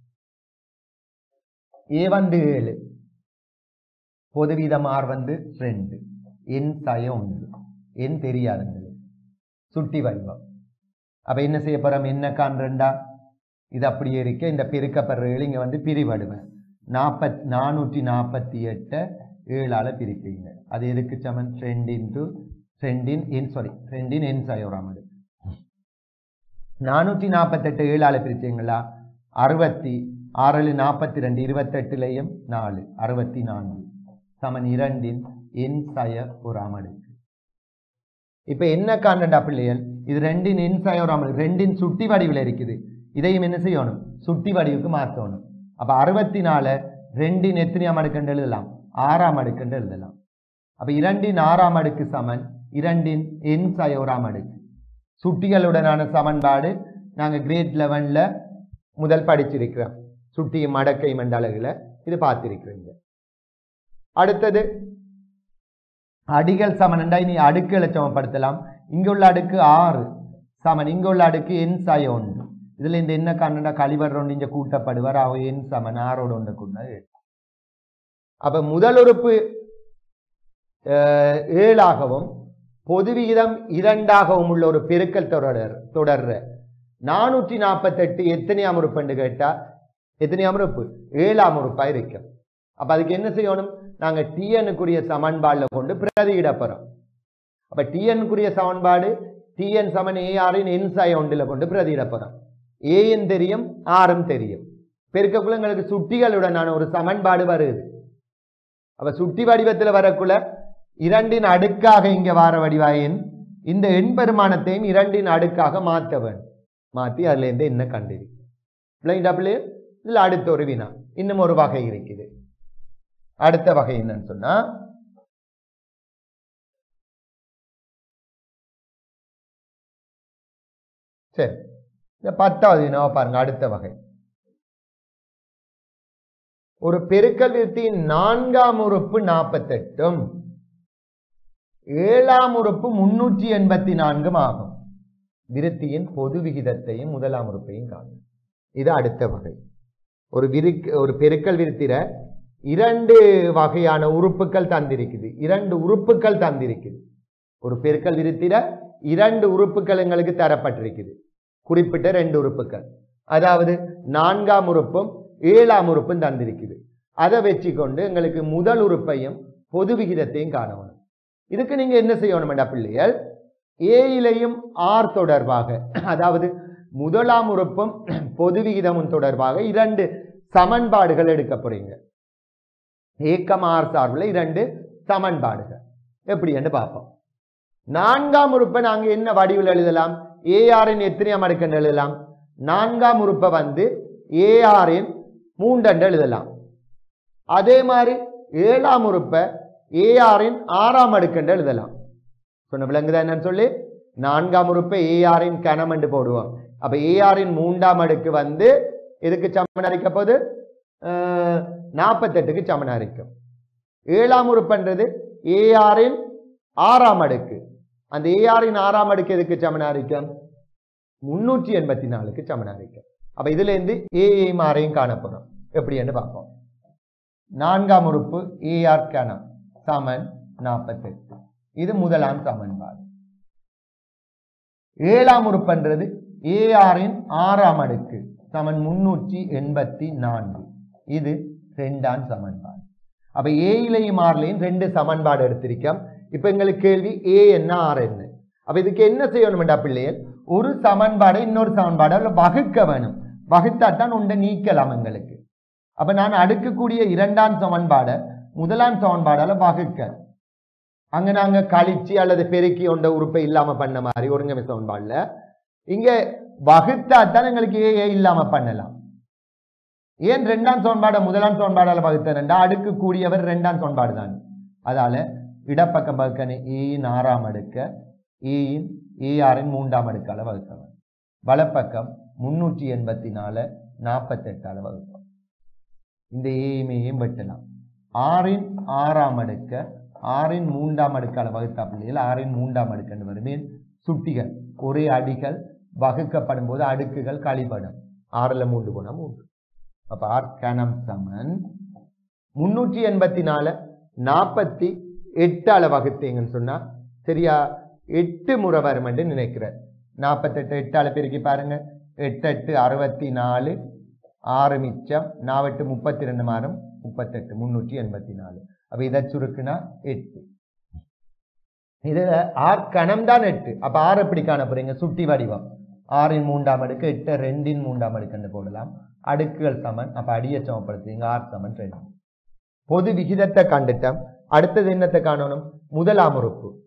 ஏ வந்து ஏழு பொது வீதம் ஆர் வந்து ரெண்டு என் சய ஒன்று என் தெரியாதுங்களுக்கு சுட்டி வடிவம் அப்ப என்ன செய்ய போறோம் என்ன காண்றா இது அப்படியே இருக்க இந்த பெருக்கப்படுறீர்கள் இங்க வந்து பிரிவடுவேன் நாற்பத் நானூற்றி நாற்பத்தி எட்டை ஏழால பிரிப்பீங்க அது எதுக்கு சமன் ரெண்டு இன்ட்டு ரெண்டின் என் சாரி ரெண்டின் என் சயோராம் அது நானூற்றி நாற்பத்தெட்டு ஏழால பிரிச்சீங்களா அறுபத்தி ஆறு நாற்பத்தி ரெண்டு இருபத்தெட்டுலையும் நாலு அறுபத்தி நான்கு சமன் இரண்டின் என் சய ஒரு அடுக்கு இப்ப என்ன காண்டா பிள்ளைகள் இது ரெண்டின் என்சாயோராம் ரெண்டின் சுட்டி வடிவில் இருக்குது இதையும் என்ன செய்யணும் சுட்டி வடிவுக்கு மாற்றணும் அப்ப அறுபத்தி நாலு ரெண்டின் எத்தனையாம் அடுக்கண்டு எழுதலாம் ஆறாம் அடுக்கண்டு எழுதலாம் அப்ப இரண்டின் ஆறாம் அடுக்கு சமன் இரண்டின் என் சயோராம் அடுக்கு சுட்டிகளுடனான சமன்பாடு நாங்க கிரேட் லெவன்ல முதல் படிச்சிருக்கிறோம் சுட்டியும் மடக்கை மண்டலங்களை இது பார்த்திருக்கிறீங்க அடுத்தது அடிகள் சமனண்டா இனி அடுக்குகளை சமப்படுத்தலாம் இங்க உள்ள அடுக்கு ஆறு சமன் இங்க உள்ள அடுக்கு என் சய ஒன்று இதுல இந்த என்ன காரணம்டா கழிவர் ஒன்று இங்க கூட்டப்படுவார் அவ என் சமன் ஆறோட ஒன்று கூட்டினது அப்ப முதல் உறுப்பு அஹ், ஏழாகவும் பொது விகிதம் இரண்டாகவும் உள்ள ஒரு பெருக்கல் தொடர் தொடர்ற நானூற்றி நாற்பத்தெட்டு எத்தனையாம் உறுப்புன்னு கேட்டா எத்தனையாம் உறுப்பு ஏழாம் உறுப்பா இருக்கும் அப்ப அதுக்கு என்ன செய்யணும் நாங்க டிஎனுக்குரிய சமன்பாடுல கொண்டு பிரதியிட போறோம் அப்ப டிஎனுக்குரிய சமன்பாடு டிஎன் சமன் ஏஆரின் என் சாய ஒன்றுல கொண்டு பிரதியிட போறோம் ஏஎன் தெரியும் ஆறும் தெரியும் பெருக்கக்குள்ள எங்களுக்கு சுட்டிகளுடனான ஒரு சமன்பாடு வருது அப்ப சுட்டி வடிவத்துல வரக்குள்ள இரண்டின் அடுக்காக இங்க வார வடிவாயின் இந்த எண் பெருமானத்தையும் இரண்டின் அடுக்காக மாற்ற வேண்டும் மாற்றி அதுல இருந்து என்ன கண்டிரு டபுள் இதுல அடுத்த ஒரு வினா இன்னும் ஒரு வகை இருக்குது அடுத்த வகை என்னன்னு சொன்னா சரி இந்த பத்தாவது வினாவை பாருங்க அடுத்த வகை ஒரு பெருக்கல் விருத்தியின் நான்காம் உறுப்பு நாற்பத்தெட்டும் ஏழாம் உறுப்பு முன்னூற்றி எண்பத்தி நான்கும் ஆகும் விருத்தியின் பொது விகிதத்தையும் முதலாம் உறுப்பையும் காணும் இது அடுத்த வகை ஒரு விருக்கு ஒரு பெருக்கல் விருத்திர இரண்டு வகையான உறுப்புகள் தந்திருக்குது இரண்டு உறுப்புகள் தந்திருக்குது ஒரு பெருக்கல் விருத்திர இரண்டு உறுப்புகள் எங்களுக்கு தரப்பட்டிருக்குது குறிப்பிட்ட ரெண்டு உறுப்புகள் அதாவது நான்காம் உறுப்பும் ஏழாம் உறுப்பும் தந்திருக்குது அதை வச்சுக்கொண்டு எங்களுக்கு முதல் உறுப்பையும் பொது விகிதத்தையும் காணணும் இதுக்கு நீங்க என்ன செய்யணும்டா பிள்ளைகள் ஏயிலையும் ஆர் தொடர்பாக அதாவது முதலாம் உறுப்பும் பொது விகிதமும் தொடர்பாக இரண்டு சமன்பாடுகள் எடுக்க போறீங்க ஏக்கம் ஆர் சார்பில் இரண்டு சமன்பாடுகள் எப்படி என்று பார்ப்போம் நான்காம் உறுப்பை நாங்க என்ன வடிவில் எழுதலாம் ஏஆரின் எத்தனையாம் அடுக்கன்னு எழுதலாம் நான்காம் உறுப்பை வந்து ஏஆரின் மூன்றண்டு எழுதலாம் அதே மாதிரி ஏழாம் உறுப்பை ஏஆரின் ஆறாம் அடுக்கண்டு எழுதலாம் சொன்ன விளங்குதா என்னன்னு சொல்லி நான்காம் உறுப்பை ஏஆரின் கணமண்டு போடுவோம் அப்ப ஏஆரின் மூன்றாம் அடுக்கு வந்து எதுக்கு சமன் அரிக்க போகுது நாற்பத்தெட்டுக்கு சமன் அரிக்கும் ஏழாம் உறுப்புன்றது ஏஆரின் ஆறாம் அடுக்கு அந்த ஏஆரின் ஆறாம் அடுக்கு எதுக்கு சமன் அரிக்கும் முன்னூற்றி எண்பத்தி நாலுக்கு சமன் அரிக்கும் அப்ப இதுல இருந்து ஏஐயும் ஆரையும் காணப்படும் எப்படின்னு பார்ப்போம் நான்காம் உறுப்பு ஏஆர் கணம் சமன் நாற்பத்தெட்டு இது முதலாம் சமன்பாடு ஏழாம் உறுப்புன்றது ஏஆரின் ஆறாம் அடுக்கு சமன் முன்னூற்றி எண்பத்தி நான்கு இது ரெண்டாம் சமன்பாடு அப்ப ஏயிலையும் ஆறுலையும் ரெண்டு சமன்பாடு எடுத்திருக்கோம் இப்ப எங்களுக்கு கேள்வி ஏ என்ன ஆர் என்ன அப்ப இதுக்கு என்ன செய்யணும்டா பிள்ளைகள் ஒரு சமன்பாடை இன்னொரு சமன்பாடால வகுக்க வேணும் வகுத்தா தான் உண்டை நீக்கலாம் எங்களுக்கு அப்ப நான் அடுக்கக்கூடிய இரண்டாம் சமன்பாடை முதலாம் சமன்பாடால வகுக்க அங்க நாங்க கழிச்சு அல்லது பெருக்கி கொண்ட உறுப்பை இல்லாம பண்ண மாதிரி ஒருங்கமை சமன்பாடுல இங்க வகுத்தா தான் எங்களுக்கு ஏ ஏ இல்லாம பண்ணலாம் ஏன் ரெண்டாம் சமன்பாடை முதலாம் சமன்பாடால வகுத்தேன்டா அடுக்கு கூடியவர் ரெண்டாம் சமன்பாடு தான் அதால இடப்பக்கம் வகுக்கணும் ஏயின் ஆறாம் அடுக்க ஏயின் ஏஆரின் மூன்றாம் அடுக்கால வகுத்தவன் வலப்பக்கம் முன்னூற்றி எண்பத்தி நாலு நாற்பத்தெட்டால வகுப்போம் இந்த ஏயுமையும் வெட்டலாம் ஆறின் ஆறாம் அடுக்க ஆறின் மூன்றாம் அடுக்கால வகுத்தா பிள்ளைகள் ஆறின் மூன்றாம் அடுக்கன்னு வருமே சுட்டிகள் ஒரே அடிகள் வகுக்கப்படும் போது அடுக்குகள் கழிபடும் ஆறுல மூன்று போனா மூன்று அப்ப ஆர் கணம் சமன் முன்னூற்றி எண்பத்தி நாலு நாற்பத்தி எட்டால வகுத்தீங்கன்னு சொன்னா சரியா எட்டு முறை வரும் என்று நினைக்கிறேன் நாற்பத்தெட்டு எட்டால பெருக்கி பாருங்க எட்டு எட்டு அறுபத்தி நாலு ஆறு மிச்சம் நாவெட்டு முப்பத்தி ரெண்டு மாறும் முப்பத்தெட்டு முன்னூற்றி எண்பத்தி நாலு அப்ப இதை சுருக்குனா எட்டு இதுல ஆர் கணம் தான் எட்டு அப்ப ஆறு எப்படி காண போறீங்க சுட்டி வடிவம் ஆறின் மூன்றாம் அடுக்கு எட்டு ரெண்டின் மூன்றாம் அடுக்குன்னு போடலாம் அடுக்குகள் சமன் அப்ப அடியை சமப்படுத்துவீங்க ஆர் சமன் ரெண்டு பொது விகிதத்தை கண்டுட்டோம் அடுத்தது என்னத்தை காணணும் முதலாம் உறுப்பு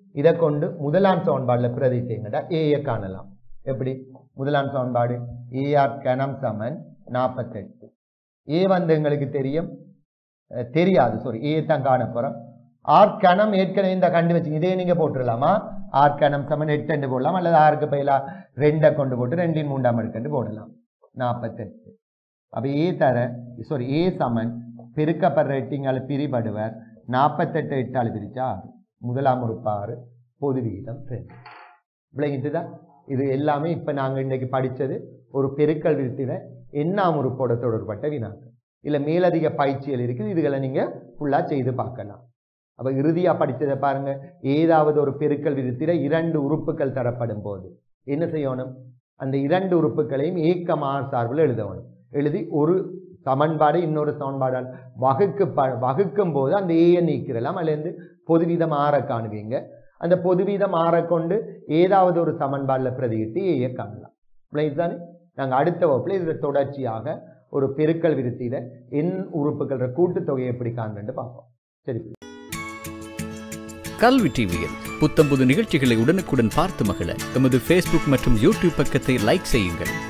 இதை கொண்டு முதலாம் சமன்பாடில் பிரதிட்டீங்கடா ஏயை காணலாம் எப்படி முதலாம் சமன்பாடு ஏஆர் கணம் சமன் நாற்பத்தெட்டு ஏ வந்து எங்களுக்கு தெரியும் அஹ், தெரியாது சாரி ஏ தான் காண போகிறோம் ஆர் கணம் ஏற்கனவே இந்த கண்டு வச்சு இதே நீங்க போட்டுடலாமா ஆர் கணம் சமன் எட்டு ரெண்டு போடலாம் அல்லது ஆறுக்கு பயிலா ரெண்டை கொண்டு போட்டு ரெண்டின் மூன்றாம் எடுக்கண்டு போடலாம் நாற்பத்தெட்டு அப்ப ஏ தர சாரி ஏ சமன் பெருக்கப்படுற எட்டிங்கால பிரிபடுவர் நாற்பத்தெட்டு எட்டால் பிரிச்சா ஆறு முதலாம் உறுப்பு ஆறு பொது விகிதம் ரெண்டு விளங்கிட்டுதான் இது எல்லாமே இப்ப நாங்க இன்னைக்கு படிச்சது ஒரு பெருக்கல் விருத்தின எண்ணாம் உறுப்போட தொடர்பட்ட வினாக்கள் இல்ல மேலதிக பயிற்சிகள் இருக்குது இதுகளை நீங்க ஃபுல்லா செய்து பார்க்கலாம் அப்ப இறுதியா படிச்சதை பாருங்க ஏதாவது ஒரு பெருக்கல் விதத்தில இரண்டு உறுப்புகள் தரப்படும் போது என்ன செய்யணும் அந்த இரண்டு உறுப்புகளையும் ஏக்கமார் சார்பில் எழுதணும் எழுதி ஒரு சமன்பாடு இன்னொரு சமன்பாடால் வகுக்கு வகுக்கும் போது அந்த ஏயை நீக்கிடலாம் அல்லது பொதுவிதம் ஆற காணுவீங்க அந்த பொதுவிதம் ஆற கொண்டு ஏதாவது ஒரு சமன்பாடில் பிரதியிட்டு ஏயை காணலாம் தானே நாங்கள் அடுத்த வகுப்புல இதில் தொடர்ச்சியாக ஒரு பெருக்கல் விருத்தியில எண் உறுப்புகள கூட்டுத்தொகையை எப்படி காண்பேன்னு பார்ப்போம் சரி கல்வி டிவியில் புத்தம்புது நிகழ்ச்சிகளை உடனுக்குடன் பார்த்து மகிழ எமது ஃபேஸ்புக் மற்றும் யூடியூப் பக்கத்தை லைக் செய்யுங்கள்